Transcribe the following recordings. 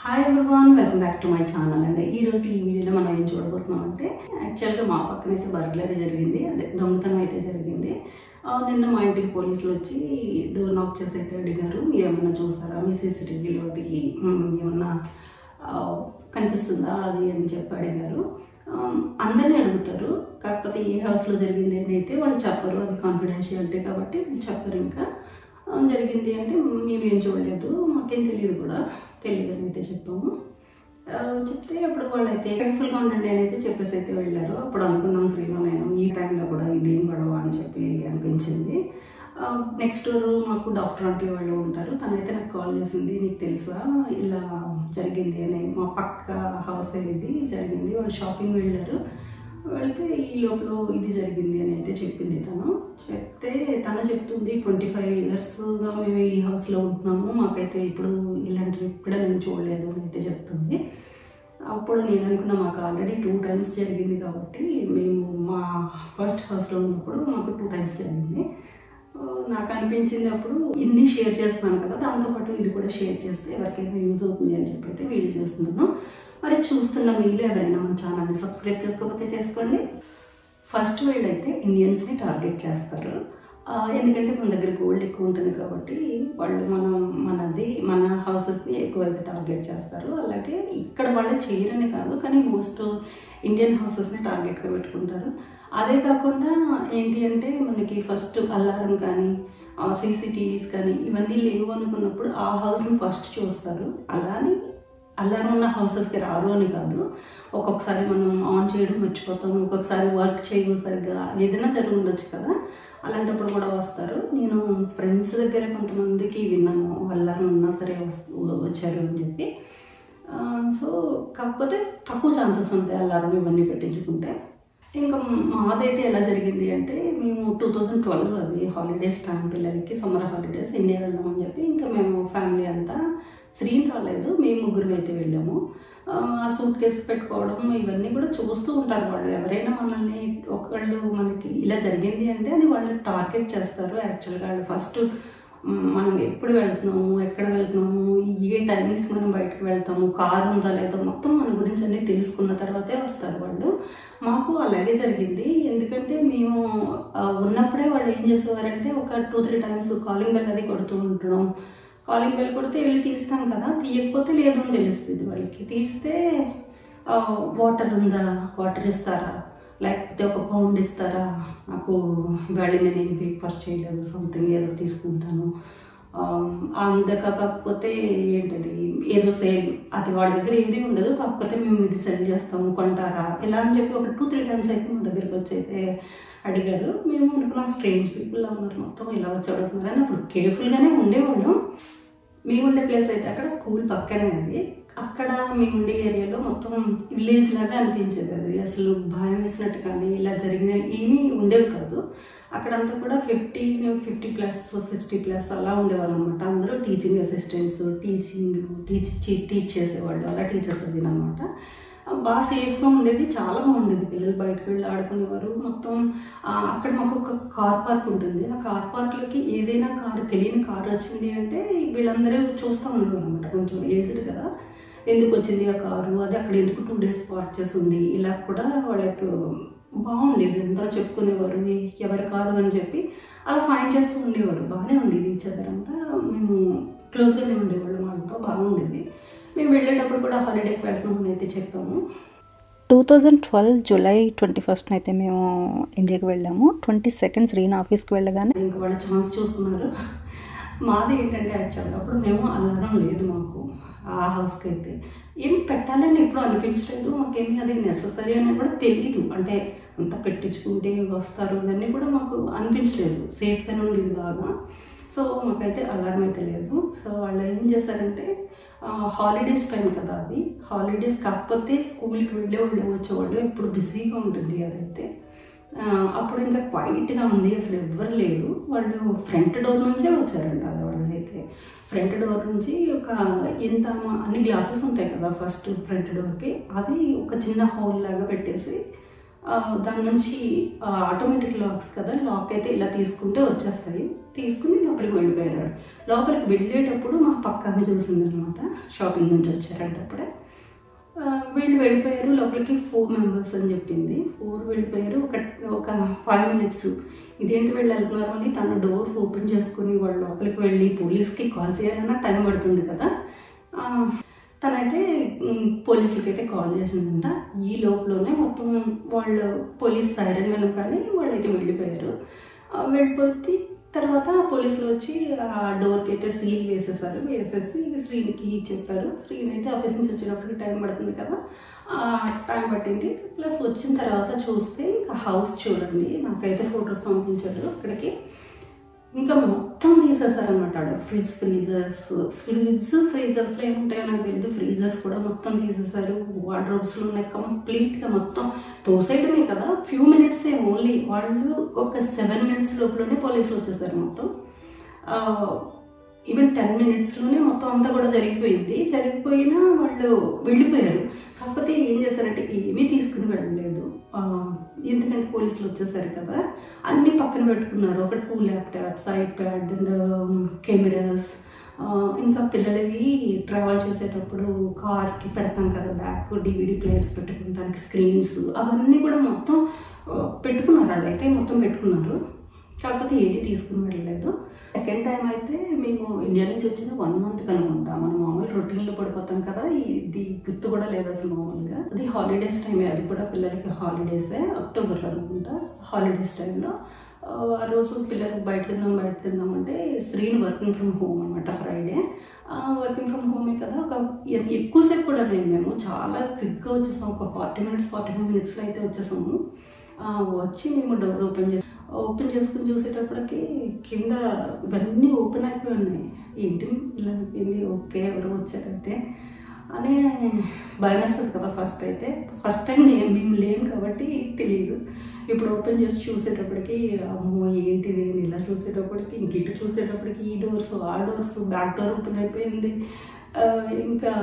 Hi everyone welcome back to my channel అండి ఈ రోజు ఈ వీడియోలో మనం ఏం చూడబోతున్నాం అంటే యాక్చువల్గా మా పక్కన అయితే బర్గ్లరీ జరిగింది అదే దొంగతనం అయితే జరిగింది ఆ, నిన్న మా ఇంటికి పోలీసులు వచ్చి డోర్ నాక్ చేసి అయితే అడిగారు మీరు ఏమన్నా చూసారా మీ సీసీటీవీలో అది మ్, ఏమన్నా ఆ, కనిపిస్తుందా అది అని చెప్పి అడిగారు ఆ, అందరినీ అడుగుతారు కాకపోతే ఏ హౌస్లో జరిగింది అని అయితే వాళ్ళు చెప్పరు అది కాన్ఫిడెన్షియాలిటీ కాబట్టి వాళ్ళు చెప్పరు ఇంకా ఆ, జరిగింది అంటే మేమేం చూడలేదు మాకేం తెలియదు కూడా తెలియదు అని అయితే చెప్పాము ఆ, చెప్తే అప్పుడు వాళ్ళు అయితే కేర్ఫుల్గా ఉండండి అని అయితే చెప్పేసి అయితే వెళ్ళారు అప్పుడు అనుకున్నాం శ్రీను నేను ఈ టైంలో కూడా ఇదేం గొడవ అని చెప్పి అనిపించింది నెక్స్ట్ మాకు డాక్టర్ ఆంటీ వాళ్ళు ఉంటారు తనైతే నాకు కాల్ చేసింది నీకు తెలుసా ఇలా జరిగింది అని మా పక్క హౌస్ ఇది జరిగింది వాళ్ళు షాపింగ్ వెళ్ళారు వెళ్తే ఈ లోపల ఇది జరిగింది అని అయితే చెప్పింది తను చెప్తే తను చెప్తుంది ట్వంటీ ఫైవ్ ఇయర్స్గా మేము ఈ హౌస్లో ఉంటున్నాము మాకైతే ఇప్పుడు ఇలాంటివి కూడా నేను చూడలేదు అని అయితే చెప్తుంది అప్పుడు నేను అనుకున్నా మాకు ఆల్రెడీ టూ టైమ్స్ జరిగింది కాబట్టి మేము మా ఫస్ట్ హౌస్లో ఉన్నప్పుడు మాకు టూ టైమ్స్ జరిగింది ఆ, నాకు అనిపించింది అప్పుడు ఇన్ని షేర్ చేస్తున్నాను కదా దాంతోపాటు ఇది కూడా షేర్ చేస్తే ఎవరికైనా యూజ్ అవుతుంది అని చెప్పి అయితే వీడియో చేస్తున్నాను మరి చూస్తున్న మీరు ఎవరైనా మన ఛానల్ని సబ్స్క్రైబ్ చేసుకోకపోతే చేసుకోండి ఫస్ట్ వీళ్ళైతే ఇండియన్స్ని టార్గెట్ చేస్తారు ఆ, ఎందుకంటే మన దగ్గర గోల్డ్ ఎక్కువ ఉంటుంది కాబట్టి వాళ్ళు మనం మనది మన హౌసెస్ని ఎక్కువైతే టార్గెట్ చేస్తారు అలాగే ఇక్కడ వాళ్ళు చేయరని కాదు కానీ మోస్ట్ ఇండియన్ హౌసెస్ని టార్గెట్గా పెట్టుకుంటారు అదే కాకుండా ఏంటి అంటే మనకి ఫస్ట్ అల్లారం కానీ సీసీటీవీస్ కానీ ఇవన్నీ లేవు అనుకున్నప్పుడు ఆ హౌస్ని ఫస్ట్ చూస్తారు అలానే అల్లారం ఉన్న హౌసెస్కి రారు అని కాదు ఒక్కొక్కసారి మనం ఆన్ చేయడం మర్చిపోతాం ఒక్కొక్కసారి వర్క్ చేయడం సరిగ్గా ఏదైనా జరిగి ఉండొచ్చు కదా అలాంటప్పుడు కూడా వస్తారు నేను ఫ్రెండ్స్ దగ్గర కొంతమందికి విన్నాను అల్లారం ఉన్నా సరే వస్తు వచ్చారు అని చెప్పి ఆ, సో కాకపోతే తక్కువ ఛాన్సెస్ ఉంటాయి అల్లారం ఇవన్నీ పెట్టించుకుంటే ఇంకా మాదైతే ఎలా జరిగింది అంటే మేము టూ థౌజండ్ ట్వెల్వ్ అది హాలిడేస్ టైం పిల్లలకి సమ్మర్ హాలిడేస్ ఇండియా వెళ్దామని చెప్పి ఇంకా మేము ఫ్యామిలీ అంతా శ్రీని రాలేదు మేము ముగ్గురు అయితే వెళ్ళాము ఆ, ఆ సూట్ కేసు పెట్టుకోవడం ఇవన్నీ కూడా చూస్తూ ఉంటారు వాళ్ళు ఎవరైనా మనల్ని ఒకళ్ళు మనకి ఇలా జరిగింది అంటే అది వాళ్ళు టార్గెట్ చేస్తారు యాక్చువల్గా వాళ్ళు ఫస్ట్ మనం ఎప్పుడు వెళ్తున్నాము ఎక్కడ వెళ్తున్నాము ఏ టైమింగ్స్ మనం బయటకు వెళ్తాము కారు ఉందా లేదా మొత్తం మన గురించి అన్నీ తెలుసుకున్న తర్వాతే వస్తారు వాళ్ళు మాకు అలాగే జరిగింది ఎందుకంటే మేము ఆ, ఉన్నప్పుడే వాళ్ళు ఏం చేసేవారంటే ఒక two three times calling bell అది కొడుతూ ఉండడం కాలింగ్ బెల్ కొడితే వెళ్ళి తీస్తాం కదా తీయకపోతే లేదు అని తెలుస్తుంది వాళ్ళకి తీస్తే వాటర్ ఉందా వాటర్ ఇస్తారా లేకపోతే ఒక పౌండ్ ఇస్తారా నాకు ఇవాళ నేను ఏం బ్రేక్ఫాస్ట్ చేయలేదు సంథింగ్ ఏదో తీసుకుంటాను అందకపోతే ఏంటది ఏదో సేల్ అది వాడి దగ్గర ఏది ఉండదు కాకపోతే మేము ఇది సెల్ చేస్తాము కొంటారా ఇలా అని చెప్పి ఒక టూ త్రీ టైమ్స్ అయితే మా దగ్గరికి వచ్చి అయితే అడిగారు మేము అనుకున్నాం స్ట్రేంజ్ పీపుల్ ఉన్నారు మొత్తం ఇలా వచ్చి అడుగుతున్నారు అని అప్పుడు కేర్ఫుల్గానే ఉండేవాళ్ళం మేము ఉండే ప్లేస్ అయితే అక్కడ స్కూల్ పక్కనే అది అక్కడ మేము ఉండే ఏరియాలో మొత్తం విలేజ్ లాగా అనిపించేది అది అసలు భయం వేసినట్టు కానీ ఇలా జరిగిన ఏమీ ఉండేవి కాదు అక్కడంతా కూడా fifty fifty plus sixty plus అలా ఉండేవారు అనమాట అందరూ teaching assistants teaching teach teach చేసేవాళ్ళు అలా టీచర్స్ అది అనమాట బాగా సేఫ్గా ఉండేది చాలా బాగుండేది పిల్లలు బయటకు వెళ్ళి ఆడుకునేవారు మొత్తం ఆ, అక్కడ మాకు ఒక కార్ పార్క్ ఉంటుంది ఆ కార్ పార్క్లోకి ఏదైనా కారు తెలియని కారు వచ్చింది అంటే వీళ్ళందరూ చూస్తూ ఉండేవారు అనమాట కొంచెం ఏజ్డ్ కదా ఎందుకు వచ్చింది ఆ కారు అది అక్కడ ఎందుకు టూ డేస్ పార్క్ చేసి ఉంది ఇలా కూడా వాళ్ళకి బాగుండేది అందరూ చెప్పుకునేవారు "ఏ- ఎవరి కారు అని చెప్పి అలా ఫైన్ చేస్తూ ఉండేవారు బాగానే ఉండేది ఈ అంతా మేము క్లోజ్గానే ఉండేవాళ్ళం వాళ్ళతో బాగుండేది మేము వెళ్ళేటప్పుడు కూడా హాలిడేకి వెళ్తున్నామని అయితే చెప్పాము two thousand twelve July twenty first అయితే మేము ఇండియాకి వెళ్ళాము ట్వంటీ సెకండ్ శ్రీన్ ఆఫీస్కి వెళ్ళగానే ఇంకా వాళ్ళు ఛాన్స్ చూసుకున్నారు మాది ఏంటంటే యాక్చువల్గా అప్పుడు మేము అల్లారం లేదు మాకు ఆ హౌస్కి అయితే ఏం పెట్టాలని ఎప్పుడు అనిపించలేదు మాకేమీ అది నెససరీ అని కూడా తెలియదు అంటే అంత పెట్టించుకుంటే వస్తారు ఇవన్నీ కూడా మాకు అనిపించలేదు సేఫ్గానే ఉండేది బాగా సో మాకైతే అలారం అయితే లేదు సో వాళ్ళు ఏం చేశారంటే హాలిడేస్ టైం కదా అది హాలిడేస్ కాకపోతే స్కూల్కి వెళ్ళే వాళ్ళు వచ్చేవాళ్ళు ఎప్పుడు బిజీగా ఉంటుంది అదైతే ఆ, అప్పుడు ఇంకా క్వైట్గా ఉంది అసలు ఎవ్వరు లేరు వాళ్ళు ఫ్రంట్ డోర్ నుంచే వచ్చారంట అది వాళ్ళు అయితే ఫ్రంట్ డోర్ నుంచి ఒక ఎంత మా- అన్ని గ్లాసెస్ ఉంటాయి కదా ఫస్ట్ ఫ్రంట్ డోర్కి అది ఒక చిన్న హోల్ లాగా పెట్టేసి ఆ, దాని నుంచి ఆటోమేటిక్ లాక్స్ కదా లాక్ అయితే ఇలా తీసుకుంటే వచ్చేస్తాయి తీసుకుని లోపలికి వెళ్ళిపోయారు లోపలికి వెళ్ళేటప్పుడు మా పక్కన చూసింది అనమాట షాపింగ్ నుంచి వచ్చారంటప్పుడే ఆ, వీళ్ళు వెళ్ళిపోయారు లోపలికి ఫోర్ మెంబర్స్ అని చెప్పింది ఫోర్ వెళ్ళిపోయారు ఒక ఒక ఫైవ్ మినిట్స్ ఇదేంటి వీళ్ళు వెళ్తున్నారు అని తన డోర్ ఓపెన్ చేసుకుని వాళ్ళు లోపలికి వెళ్ళి పోలీస్కి కాల్ చేయాలన్నా టైం పడుతుంది కదా ఆ, తనైతే ఉమ్, పోలీసులకి అయితే కాల్ చేసిందంట ఈ లోపలనే మొత్తం వాళ్ళు పోలీస్ సైరన్ వెళ్ళం కానీ వాళ్ళైతే వెళ్ళిపోయారు ఆ, వెళ్ళిపోతే తర్వాత పోలీసులు వచ్చి ఆ డోర్కి అయితే సీల్ వేసేసారు వేసేసి శ్రీనికి చెప్పారు శ్రీని అయితే ఆఫీస్ నుంచి వచ్చినప్పటికి టైం పడుతుంది కదా ఆ, టైం పట్టింది ప్లస్ వచ్చిన తర్వాత చూస్తే ఇంకా హౌస్ చూడండి నాకైతే ఫొటోస్ పంపించారు అక్కడికి ఇంకా మొత్తం తీసేసారనమాట ఆడ ఫ్రిడ్జ్ ఫ్రీజర్స్ ఫ్రిడ్జ్ ఫ్రీజర్స్లో ఏముంటాయో నాకు తెలియదు ఫ్రీజర్స్ కూడా మొత్తం తీసేసారు వార్డ్రోబ్స్లో ఉన్నాయి కంప్లీట్గా మొత్తం తోసేయడమే కదా ఫ్యూ మినిట్స్ ఓన్లీ వాళ్ళు ఒక సెవెన్ మినిట్స్ లోపలనే పోలీసులు వచ్చేసారు మొత్తం ఈవెన్ టెన్ మినిట్స్లోనే మొత్తం అంతా కూడా జరిగిపోయింది జరిగిపోయినా వాళ్ళు వెళ్ళిపోయారు కాకపోతే ఏం చేశారంటే ఏమీ తీసుకుని వెళ్ళలేదు ఆ, ఎందుకంటే పోలీసులు వచ్చేసారు కదా అన్నీ పక్కన పెట్టుకున్నారు ఒక two laptops iPad and cameras ఇంకా పిల్లలవి ట్రావెల్ చేసేటప్పుడు కార్కి పెడతాం కదా బ్యాక్ డివిడి ప్లేయర్స్ పెట్టుకోవడానికి స్క్రీన్స్ అవన్నీ కూడా మొత్తం ఆ, పెట్టుకున్నారు వాళ్ళైతే మొత్తం పెట్టుకున్నారు కాకపోతే ఏది తీసుకుని వెళ్ళలేదు సెకండ్ టైం అయితే మేము ఇండియా నుంచి వచ్చిన వన్ మంత్ కనుకుంటా మనం మామూలు రొటీన్లో పడిపోతాం కదా ఇది గుర్తు కూడా లేదు అసలు మామూలుగా అది హాలిడేస్ టైమే అది కూడా పిల్లలకి హాలిడేసే అక్టోబర్లో అనుకుంటా హాలిడేస్ టైంలో ఆ రోజు పిల్లలు బయట తిందాం బయట తిందాం అంటే శ్రీని వర్కింగ్ ఫ్రమ్ హోమ్ అనమాట ఫ్రైడే వర్కింగ్ ఫ్రమ్ హోమే కదా ఒక ఎ- ఎక్కువసేపు కూడా లేము మేము చాలా క్విక్గా వచ్చేసాం ఒక ఫార్టీ మినిట్స్ ఫార్టీ ఫైవ్ మినిట్స్లో అయితే వచ్చేసాము ఆ, వచ్చి మేము డోర్ ఓపెన్ చేసి ఓపెన్ చేసుకుని చూసేటప్పటికి కింద ఇవన్నీ ఓపెన్ అయిపోయి ఉన్నాయి ఏంటి ఇలా అయిపోయింది ఓకే ఎవరు వచ్చారైతే అని భయం వేస్తుంది కదా ఫస్ట్ అయితే ఫస్ట్ టైం నేను మేము లేము కాబట్టి తెలియదు ఇప్పుడు ఓపెన్ చేసి చూసేటప్పటికి అమ్మో ఏంటిది అని ఇలా చూసేటప్పటికి ఇంక ఇటు చూసేటప్పటికి ఈ డోర్స్ ఆ డోర్స్ బ్యాక్ డోర్ ఓపెన్ అయిపోయింది ఆ, ఇంకా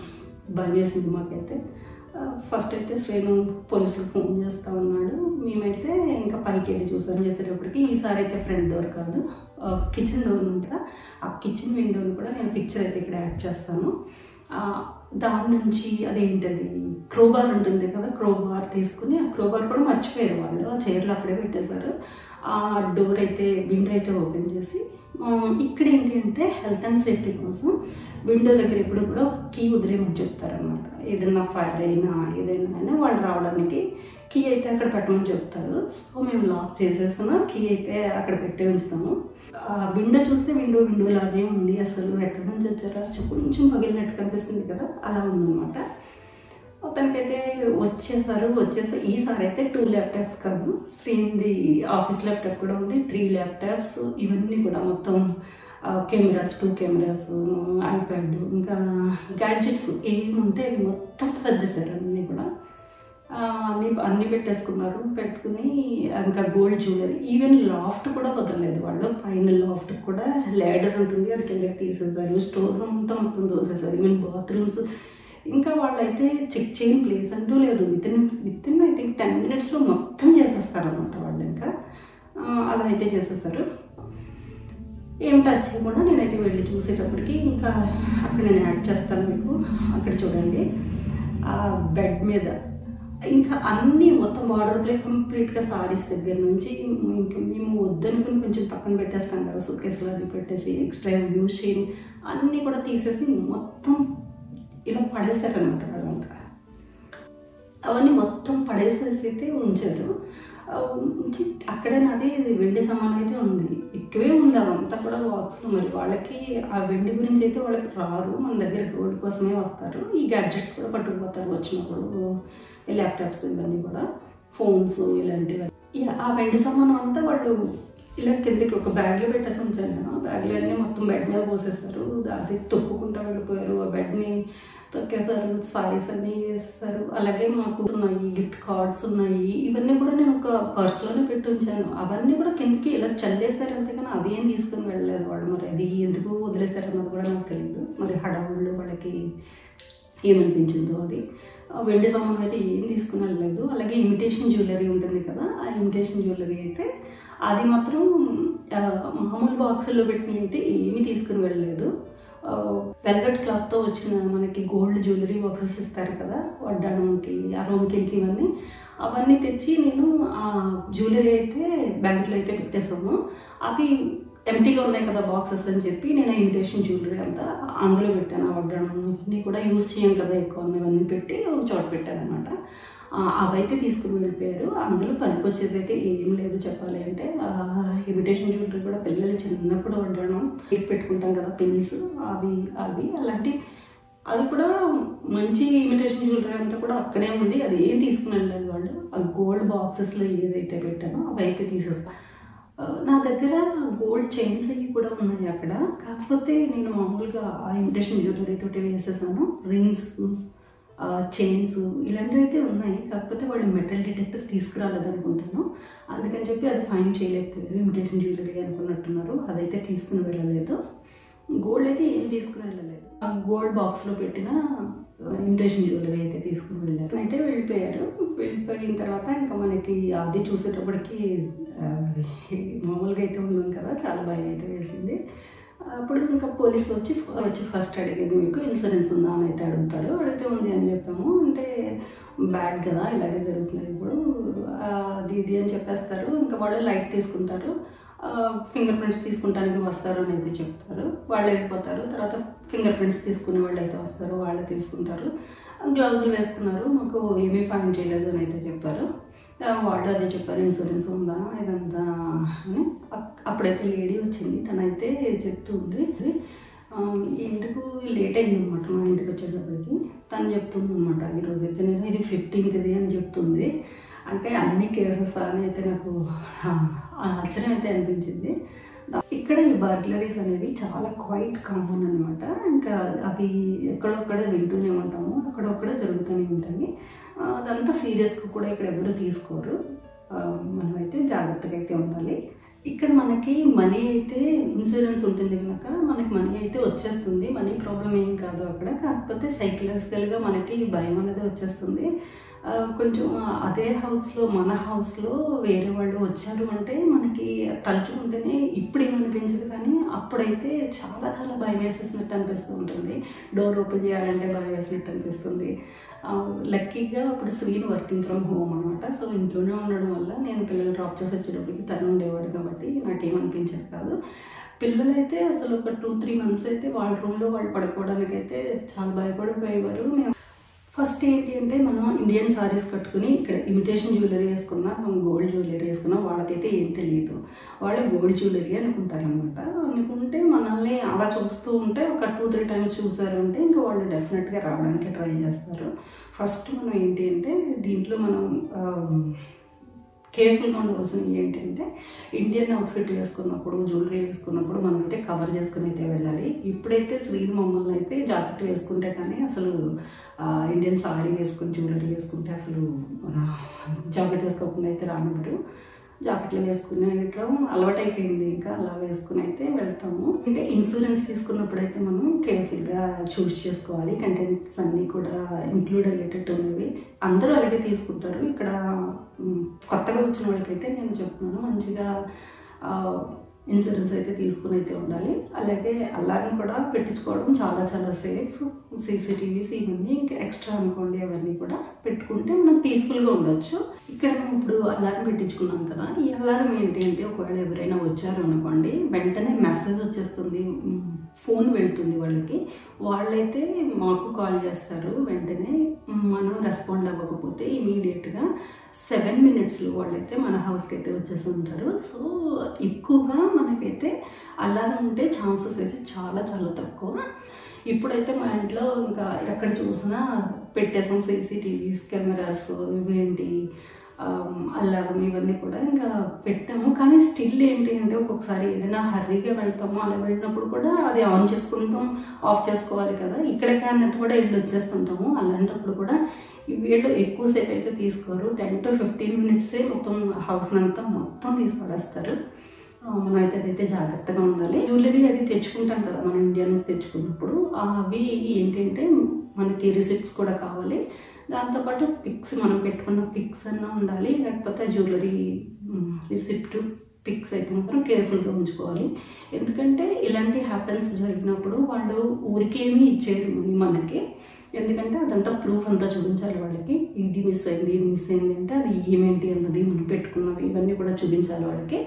భయం వేసింది మాకైతే ఫస్ట్ అయితే శ్రేణు పోలీసులకు ఫోన్ చేస్తా ఉన్నాడు మేమైతే ఇంకా పైకి వెళ్ళి చూసాం చేసేటప్పటికి ఈసారి అయితే ఫ్రంట్ డోర్ కాదు కిచెన్ డోర్ ఉంది కదా ఆ కిచెన్ విండోని కూడా నేను పిక్చర్ అయితే ఇక్కడ యాడ్ చేస్తాను ఆ, దాని నుంచి అదేంటది క్రోబార్ ఉంటుంది కదా క్రోబార్ తీసుకుని ఆ క్రోబార్ కూడా మర్చిపోయారు వాళ్ళు ఆ చైర్లు అక్కడే పెట్టేశారు ఆ డోర్ అయితే విండో అయితే ఓపెన్ చేసి ఆ, ఇక్కడ ఏంటి అంటే హెల్త్ అండ్ సేఫ్టీ కోసం విండో దగ్గర ఎప్పుడు కూడా ఒక కీ వదిలేయమని చెప్తారనమాట ఏదైనా ఫైర్ అయినా ఏదైనా అయినా వాళ్ళు రావడానికి కీ అయితే అక్కడ పెట్టమని చెప్తారు సో మేము లాక్ చేసేసిన కీ అయితే అక్కడ పెట్టే ఉంచుతాము ఆ విండో చూస్తే విండో విండో లాగే ఉంది అసలు ఎక్కడి నుంచి వచ్చారో అసలు కొంచెం పగిలినట్టు కనిపిస్తుంది కదా అలా ఉందన్నమాట మొత్తానికైతే వచ్చేసారు వచ్చేసి ఈసారి అయితే టూ ల్యాప్టాప్స్ కాదు శ్రీంది ఆఫీస్ ల్యాప్టాప్ కూడా ఉంది త్రీ ల్యాప్టాప్స్ ఇవన్నీ కూడా మొత్తం కెమెరాస్ టూ కెమెరాస్ ఐప్యాడ్ ఇంకా గ్యాడ్జెట్స్ ఏమి ఉంటే అవి మొత్తం సర్దేశారు అన్నీ కూడా ఆ, అన్ని అన్ని పెట్టేసుకున్నారు పెట్టుకుని ఇంకా గోల్డ్ జ్యువెలరీ ఈవెన్ లాఫ్ట్ కూడా వదలలేదు వాళ్ళు పైన లాఫ్ట్ కూడా లేడర్ ఉంటుంది అది కిందకి తీసేసారు స్టోర్ రూమ్ అంతా మొత్తం దోసేసారు ఈవెన్ బాత్రూమ్స్ ఇంకా వాళ్ళైతే చెక్ చేయని ప్లేస్ అంటూ లేదు within within I think ten మినిట్స్లో మొత్తం చేసేస్తారనమాట వాళ్ళు ఇంకా ఆ, అలా అయితే చేసేసారు ఏం టచ్ చేయకుండా నేనైతే వెళ్ళి చూసేటప్పటికి ఇంకా అక్కడ నేను యాడ్ చేస్తాను మీకు అక్కడ చూడండి ఆ బెడ్ మీద ఇంకా అన్నీ మొత్తం బార్డర్ ప్లే కంప్లీట్గా సారీస్ దగ్గర నుంచి ఇంకా మేము వద్దనుకుని కొంచెం పక్కన పెట్టేస్తాం కదా సుకేసులు అది పెట్టేసి ఎక్స్ట్రా యూజ్ చేయని అన్నీ కూడా తీసేసి మొత్తం ఇలా పడేశారనమాట అదంతా అవన్నీ మొత్తం పడేసేసి అయితే ఉంచారు ఆ ఉంచి అక్కడే నాది వెండి సమానం అయితే ఉంది ఎక్కువే ఉంది అదంతా కూడా బాక్స్లో మరి వాళ్ళకి ఆ వెండి గురించి అయితే వాళ్ళకి రారు మన దగ్గర గోల్డ్ కోసమే వస్తారు ఈ గ్యాడ్జెట్స్ కూడా పట్టుకుపోతారు వచ్చినప్పుడు ఈ ల్యాప్టాప్స్ ఇవన్నీ కూడా ఫోన్స్ ఇలాంటివి ఇక ఆ వెండి సామానం అంతా వాళ్ళు ఇలా కిందకి ఒక బ్యాగ్లో పెట్టేసి ఉంచాను నేను ఆ బ్యాగ్లో అన్నీ మొత్తం బెడ్ మీద పోసేస్తారు అది తొక్కుకుంటూ వెళ్ళిపోయారు ఆ బెడ్ని తొక్కేశారు సారీస్ అన్నీ వేస్తారు అలాగే మాకు ఉన్నాయి గిఫ్ట్ కార్డ్స్ ఉన్నాయి ఇవన్నీ కూడా నేను ఒక పర్స్లోనే పెట్టి ఉంచాను అవన్నీ కూడా కిందకి ఇలా చల్లేశారు అంతే కానీ అవి ఏం తీసుకుని వెళ్ళలేదు వాళ్ళు మరి అది ఎందుకు వదిలేశారు అన్నది కూడా నాకు తెలియదు మరి హడావుళ్ళు వాళ్ళకి ఏమనిపించిందో అది ఆ వెండి సామాన్ అయితే ఏం తీసుకుని వెళ్ళలేదు అలాగే ఇమిటేషన్ జ్యువెలరీ ఉంటుంది కదా ఆ ఇమిటేషన్ జ్యువెలరీ అయితే అది మాత్రం ఆ, మామూలు బాక్సుల్లో పెట్టి అయితే ఏమీ తీసుకుని వెళ్ళలేదు వెల్వెట్ క్లాత్తో వచ్చిన మనకి గోల్డ్ జ్యువెలరీ బాక్సెస్ ఇస్తారు కదా వడ్డాణంకి అరోమ్కిల్కి ఇవన్నీ అవన్నీ తెచ్చి నేను ఆ జ్యువెలరీ అయితే బ్యాంక్లో అయితే పెట్టేసాము అవి ఎంటీగా ఉన్నాయి కదా బాక్సెస్ అని చెప్పి నేను ఇమిటేషన్ జ్యువెలరీ అంతా అందులో పెట్టాను ఆ వడ్డాణం ఇవన్నీ కూడా యూస్ చేయం కదా ఎక్కువ ఇవన్నీ పెట్టి ఒక చోట పెట్టాను అనమాట అవైతే తీసుకుని వెళ్ళిపోయారు అందులో పనికొచ్చేది అయితే ఏం లేదు చెప్పాలి అంటే ఇమిటేషన్ జ్యువెలరీ కూడా పిల్లలు చిన్నప్పుడు వడ్డాను కేక్ పెట్టుకుంటాం కదా పెన్స్ అవి అవి అలాంటి అది కూడా మంచి ఇమిటేషన్ జ్యువెలరీ అంతా కూడా అక్కడే ఉంది అది ఏం తీసుకుని వెళ్ళలేదు వాళ్ళు ఆ గోల్డ్ బాక్సెస్లో ఏదైతే పెట్టానో అవి అయితే తీసేస్తాను ఆ, నా దగ్గర గోల్డ్ చైన్స్ అవి కూడా ఉన్నాయి అక్కడ కాకపోతే నేను మామూలుగా ఆ ఇమిటేషన్ జ్యువెలరీ తోటి వేసేసాను రింగ్స్ చైన్స్ ఇలాంటివి అయితే ఉన్నాయి కాకపోతే వాళ్ళు మెటల్ డిటెక్టర్ తీసుకురాలేదు అనుకుంటాను అందుకని చెప్పి అది ఫైన్ చేయలేకపోయారు ఇమిటేషన్ జ్యువెలరీ అనుకున్నట్టున్నారు అదైతే తీసుకుని వెళ్ళలేదు గోల్డ్ అయితే ఏం తీసుకుని వెళ్ళలేదు ఆ గోల్డ్ బాక్స్లో పెట్టిన ఇమిటేషన్ జ్యువెలరీ అయితే తీసుకుని వెళ్ళారు అయితే వెళ్ళిపోయారు వెళ్ళిపోయిన తర్వాత ఇంకా మనకి అది చూసేటప్పటికి ఆ, మామూలుగా అయితే ఉన్నాం కదా చాలా భయం అయితే వేసింది అప్పుడు ఇంకా పోలీసులు వచ్చి వచ్చి ఫస్ట్ అడిగేది మీకు ఇన్సూరెన్స్ ఉందా అని అయితే అడుగుతారు అడిగితే ఉంది అని చెప్పాము అంటే బ్యాడ్ కదా ఇలాగే జరుగుతుంది ఇప్పుడు ఆ, అది ఇది అని చెప్పేస్తారు ఇంకా వాళ్ళు లైట్ తీసుకుంటారు ఫింగర్ ప్రింట్స్ తీసుకుంటానికి వస్తారు అని అయితే చెప్తారు వాళ్ళు వెళ్ళిపోతారు తర్వాత ఫింగర్ ప్రింట్స్ తీసుకునే వాళ్ళు అయితే వస్తారు వాళ్ళే తీసుకుంటారు గ్లౌజులు వేసుకున్నారు మాకు ఏమీ ఫైన్ చేయలేదు అని అయితే చెప్పారు ఆ, వాళ్ళు అదే చెప్పారు ఇన్సూరెన్స్ ఉందా ఇదంతా అని అక్- అప్పుడైతే లేడీ వచ్చింది తనైతే చెప్తుంది ఆ, ఎందుకు లేట్ అయింది అనమాట మా ఇంటికి వచ్చేటప్పటికి తను చెప్తుంది అనమాట ఈరోజు అయితే నేను ఇది ఫిఫ్టీన్త్ది అని చెప్తుంది అంటే అన్ని కేసెస్ అని అయితే నాకు ఆ, ఆశ్చర్యం అయితే అనిపించింది ఇక్కడ ఈ బర్గ్లరీస్ అనేవి చాలా క్వైట్ కామన్ అనమాట ఇంకా అవి ఎక్కడొక్కడ వింటూనే ఉంటాము అక్కడొక్కడ జరుగుతూనే ఉంటాయి ఆ, అదంతా సీరియస్గా కూడా ఇక్కడ ఎవరు తీసుకోరు ఆ, మనమైతే జాగ్రత్తగా అయితే ఉండాలి ఇక్కడ మనకి మనీ అయితే ఇన్సూరెన్స్ ఉంటుంది కనుక మనకి మనీ అయితే వచ్చేస్తుంది మనీ ప్రాబ్లం ఏం కాదు అక్కడ కాకపోతే సైకలాజికల్గా మనకి భయం అనేది వచ్చేస్తుంది ఆ, కొంచెం అదే హౌస్లో మన హౌస్లో వేరే వాళ్ళు వచ్చారు అంటే మనకి తలుచుకుంటేనే ఇప్పుడు ఏమనిపించదు కానీ అప్పుడైతే చాలా చాలా భయం వేసేసినట్టు అనిపిస్తూ ఉంటుంది డోర్ ఓపెన్ చేయాలంటే భయం వేసినట్టు అనిపిస్తుంది ఆ, లక్కీగా అప్పుడు శ్రీను వర్కింగ్ ఫ్రమ్ హోమ్ అనమాట సో ఇంట్లోనే ఉండడం వల్ల నేను పిల్లలు డ్రాప్ చేసి వచ్చేటప్పటికి తను ఉండేవాడు కాబట్టి నాకేమనిపించేది కాదు పిల్లలైతే అసలు ఒక టూ త్రీ మంత్స్ అయితే వాళ్ళ రూమ్లో వాళ్ళు పడుకోవడానికి అయితే చాలా భయపడిపోయేవారు మేము ఫస్ట్ ఏంటి అంటే మనం ఇండియన్ సారీస్ కట్టుకుని ఇక్కడ ఇమిటేషన్ జ్యువెలరీ వేసుకున్నా మనం గోల్డ్ జ్యువెలరీ వేసుకున్నా వాళ్ళకైతే ఏం తెలియదు వాళ్ళు గోల్డ్ జ్యువెలరీ అనుకుంటారనమాట అనుకుంటే మనల్ని అలా చూస్తూ ఉంటే ఒక టూ త్రీ టైమ్స్ చూసారు అంటే ఇంకా వాళ్ళు డెఫినెట్గా రావడానికి ట్రై చేస్తారు ఫస్ట్ మనం ఏంటి అంటే దీంట్లో మనం కేర్ఫుల్గా ఉండవలసినవి ఏంటంటే ఇండియన్ అవుట్ఫిట్ వేసుకున్నప్పుడు జ్యువెలరీ వేసుకున్నప్పుడు మనం అయితే కవర్ చేసుకుని అయితే వెళ్ళాలి ఇప్పుడైతే శ్రీని మమ్మల్ని అయితే జాకెట్ వేసుకుంటే కానీ అసలు ఆ, ఇండియన్ సారీ వేసుకుని జ్యువెలరీ వేసుకుంటే అసలు మన జాకెట్ వేసుకోకుండా అయితే రానివ్వరు జాకెట్లు వేసుకుని వెళ్ళటం అలవాటు అయిపోయింది ఇంకా అలా వేసుకుని అయితే వెళ్తాము అంటే ఇన్సూరెన్స్ తీసుకున్నప్పుడు అయితే మనం కేర్ఫుల్గా చూస్ చేసుకోవాలి కంటెంట్స్ అన్నీ కూడా ఇంక్లూడ్ అయ్యేటట్టు ఉన్నవి అందరూ అలాగే తీసుకుంటారు ఇక్కడ మ్, కొత్తగా వచ్చిన వాళ్ళకైతే నేను చెప్తున్నాను మంచిగా ఆ, ఇన్సూరెన్స్ అయితే తీసుకుని అయితే ఉండాలి అలాగే అలారం కూడా పెట్టించుకోవడం చాలా చాలా సేఫ్ సీసీటీవీస్ ఇవన్నీ ఇంకా ఎక్స్ట్రా అనుకోండి అవన్నీ కూడా పెట్టుకుంటే మనం పీస్ఫుల్గా ఉండొచ్చు ఇక్కడ మేము ఇప్పుడు అలారం పెట్టించుకున్నాం కదా ఈ అలారం ఏంటి అంటే ఒకవేళ ఎవరైనా వచ్చారు అనుకోండి వెంటనే మెసేజ్ వచ్చేస్తుంది మ్, ఫోన్ వెళ్తుంది వాళ్ళకి వాళ్ళైతే మాకు కాల్ చేస్తారు వెంటనే మనం రెస్పాండ్ అవ్వకపోతే ఇమీడియట్గా సెవెన్ మినిట్స్లో వాళ్ళైతే మన హౌస్కి అయితే వచ్చేసి ఉంటారు సో ఎక్కువగా మనకైతే అలారం ఉంటే ఛాన్సెస్ అయితే చాలా చాలా తక్కువ ఇప్పుడైతే మా ఇంట్లో ఇంకా ఎక్కడ చూసినా పెట్టేసాం సీసీటీవీస్ కెమెరాస్ ఇవేంటి అల్లారం ఇవన్నీ కూడా ఇంకా పెట్టాము కానీ స్టిల్ ఏంటి అంటే ఒక్కొక్కసారి ఏదైనా హర్రీగా వెళ్తాము అలా వెళ్ళినప్పుడు కూడా అది ఆన్ చేసుకుంటాం ఆఫ్ చేసుకోవాలి కదా ఇక్కడికి అన్నట్టు కూడా ఇల్లు వచ్చేస్తుంటాము అలాంటప్పుడు కూడా ఈ వీళ్ళు ఎక్కువసేపు అయితే తీసుకోరు టెన్ టు ఫిఫ్టీన్ మినిట్సే మొత్తం హౌస్ అంతా మొత్తం తీసి పడేస్తారు ఆ, మనం అయితే అదైతే జాగ్రత్తగా ఉండాలి జ్యువెలరీ అది తెచ్చుకుంటాం కదా మనం ఇండియా నుంచి తెచ్చుకున్నప్పుడు అవి ఏంటంటే మనకి రిసిప్ట్స్ కూడా కావాలి దాంతోపాటు పిక్స్ మనం పెట్టుకున్న పిక్స్ అన్నా ఉండాలి లేకపోతే జ్యువెలరీ రిసిప్ట్ పిక్స్ అయితే మాత్రం కేర్ఫుల్గా ఉంచుకోవాలి ఎందుకంటే ఇలాంటి హ్యాపెన్స్ జరిగినప్పుడు వాళ్ళు ఊరికేమీ ఇచ్చేయరు మనీ మనకి ఎందుకంటే అదంతా ప్రూఫ్ అంతా చూపించాలి వాళ్ళకి ఇది మిస్ అయింది ఇది మిస్ అయింది అంటే అది ఏమేంటి అన్నది మనం పెట్టుకున్నవి ఇవన్నీ కూడా చూపించాలి వాళ్ళకి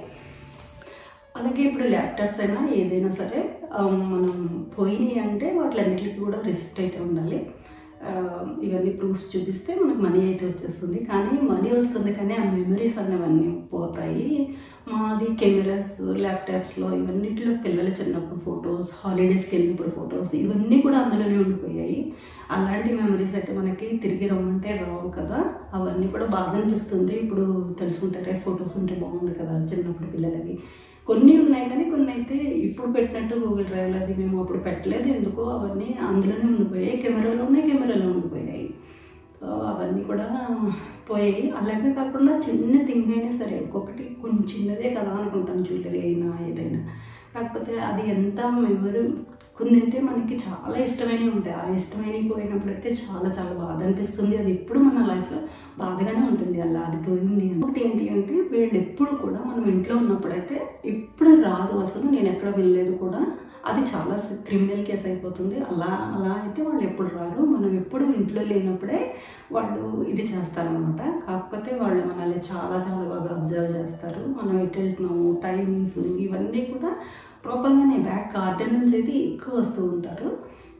అలాగే ఇప్పుడు ల్యాప్టాప్స్ అయినా ఏదైనా సరే ఆ, మనం పోయినాయి అంటే వాటిలన్నిటికీ కూడా రిసిప్ట్ అయితే ఉండాలి ఆ, ఇవన్నీ ప్రూఫ్స్ చూపిస్తే మనకు మనీ అయితే వచ్చేస్తుంది కానీ మనీ వస్తుంది కానీ ఆ మెమరీస్ అనేవన్నీ పోతాయి మాది కెమెరాస్ ల్యాప్టాప్స్లో ఇవన్నిటిలో పిల్లలు చిన్నప్పుడు ఫొటోస్ హాలిడేస్కి వెళ్ళినప్పుడు ఫొటోస్ ఇవన్నీ కూడా అందులోనే ఉండిపోయాయి అలాంటి మెమరీస్ అయితే మనకి తిరిగి రమ్మంటే రావు కదా అవన్నీ కూడా బాధ అనిపిస్తుంది ఇప్పుడు తెలుసుకుంటారే ఫొటోస్ ఉంటే బాగుంది కదా చిన్నప్పుడు పిల్లలకి కొన్ని ఉన్నాయి కానీ కొన్ని అయితే ఇప్పుడు పెట్టినట్టు గూగుల్ డ్రైవ్లో అది మేము అప్పుడు పెట్టలేదు ఎందుకో అవన్నీ అందులోనే ఉండిపోయాయి కెమెరాలో ఉన్నాయి కెమెరాలో ఉండిపోయాయి సో అవన్నీ కూడా పోయాయి అలాగే కాకుండా చిన్న థింగ్ అయినా సరే ఒక్కొక్కటి కొంచెం చిన్నదే కదా అనుకుంటాను జ్యువెలరీ అయినా ఏదైనా కాకపోతే అది ఎంత మెమరీ కొన్ని అయితే మనకి చాలా ఇష్టమైనవి ఉంటాయి ఆ ఇష్టమైనవి పోయినప్పుడు అయితే చాలా చాలా బాధ అనిపిస్తుంది అది ఎప్పుడు మన లైఫ్లో బాధగానే ఉంటుంది అలా అది పోయింది అని. ఒకటి ఏంటి అంటే వీళ్ళు ఎప్పుడు కూడా మనం ఇంట్లో ఉన్నప్పుడైతే ఎప్పుడు రారు అసలు నేను ఎక్కడ వెళ్ళలేదు కూడా అది చాలా క్రిమినల్ కేసు అయిపోతుంది అలా అలా అయితే వాళ్ళు ఎప్పుడు రారు మనం ఎప్పుడు ఇంట్లో లేనప్పుడే వాళ్ళు ఇది చేస్తారనమాట కాకపోతే వాళ్ళు మనల్ని చాలా చాలా బాగా అబ్జర్వ్ చేస్తారు మనం ఎటు వెళ్తున్నాము టైమింగ్స్ ఇవన్నీ కూడా ప్రాపర్గానే బ్యాక్ గార్డెన్ నుంచి అయితే ఎక్కువ వస్తూ ఉంటారు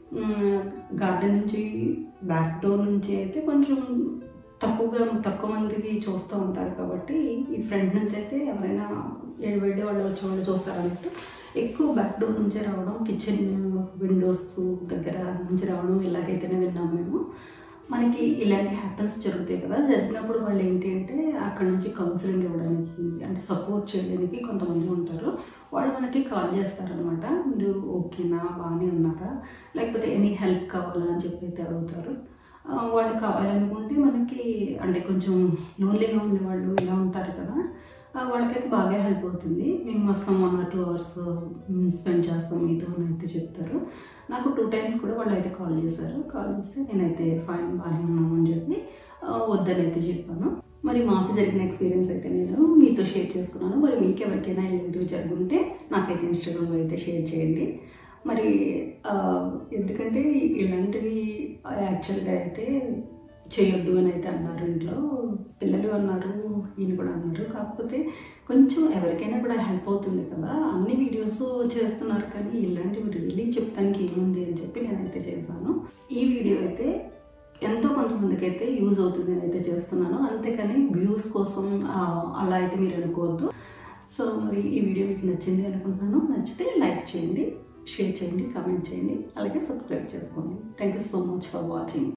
గార్డెన్ నుంచి బ్యాక్ డోర్ నుంచి అయితే కొంచెం తక్కువగా తక్కువ మందికి చూస్తూ ఉంటారు కాబట్టి ఈ ఫ్రంట్ నుంచి అయితే ఎవరైనా వెళ్ళే వాళ్ళు వచ్చే వాళ్ళు చూస్తారు అన్నట్టు ఎక్కువ బ్యాక్ డోర్ నుంచే రావడం కిచెన్ విండోస్ దగ్గర నుంచి రావడం ఇలాగైతేనే విన్నాం మేము మనకి ఇలాంటి హ్యాపెన్స్ జరుగుతాయి కదా జరిగినప్పుడు వాళ్ళు ఏంటి అంటే అక్కడ నుంచి కౌన్సిలింగ్ ఇవ్వడానికి అంటే సపోర్ట్ చేయడానికి కొంతమంది ఉంటారు వాళ్ళు మనకి కాల్ చేస్తారనమాట మీరు ఓకేనా బాగానే ఉన్నారా లేకపోతే ఎనీ హెల్ప్ కావాలా అని చెప్పి అయితే అడుగుతారు ఆ, వాళ్ళు కావాలనుకుంటే మనకి అంటే కొంచెం లోన్లీగా ఉండేవాళ్ళు ఇలా ఉంటారు కదా ఆ, వాళ్ళకైతే బాగా హెల్ప్ అవుతుంది మేము వస్తాం one or two hours spend చేస్తాం మీతో అని అయితే చెప్తారు నాకు టూ టైమ్స్ కూడా వాళ్ళు అయితే కాల్ చేశారు కాల్ చేస్తే నేనైతే ఫైన్ బాగానే ఉన్నాము అని చెప్పి ఆ, వద్దని అయితే చెప్పాను మరి మాకు జరిగిన ఎక్స్పీరియన్స్ అయితే నేను మీతో షేర్ చేసుకున్నాను మరి మీకు ఎవరికైనా ఇలాంటివి జరుగుంటే నాకైతే ఇన్స్టాగ్రామ్లో అయితే షేర్ చేయండి మరి ఆ, ఎందుకంటే ఇలాంటివి యాక్చువల్గా అయితే చేయొద్దు అని అయితే అన్నారు ఇంట్లో పిల్లలు అన్నారు ఈయన కూడా అన్నారు కాకపోతే కొంచెం ఎవరికైనా కూడా హెల్ప్ అవుతుంది కదా అన్ని వీడియోస్ చేస్తున్నారు కానీ ఇలాంటివి రియలీ చెప్తానికి ఏముంది అని చెప్పి నేనైతే చేశాను ఈ వీడియో అయితే ఎంతో కొంతమందికి అయితే యూజ్ అవుతుంది అని అయితే చేస్తున్నాను అంతేకాని వ్యూస్ కోసం ఆ, అలా అయితే మీరు అనుకోవద్దు సో మరి ఈ వీడియో మీకు నచ్చింది అనుకుంటున్నాను నచ్చితే లైక్ చేయండి షేర్ చేయండి కామెంట్ చేయండి అలాగే సబ్స్క్రైబ్ చేసుకోండి thank you so much for watching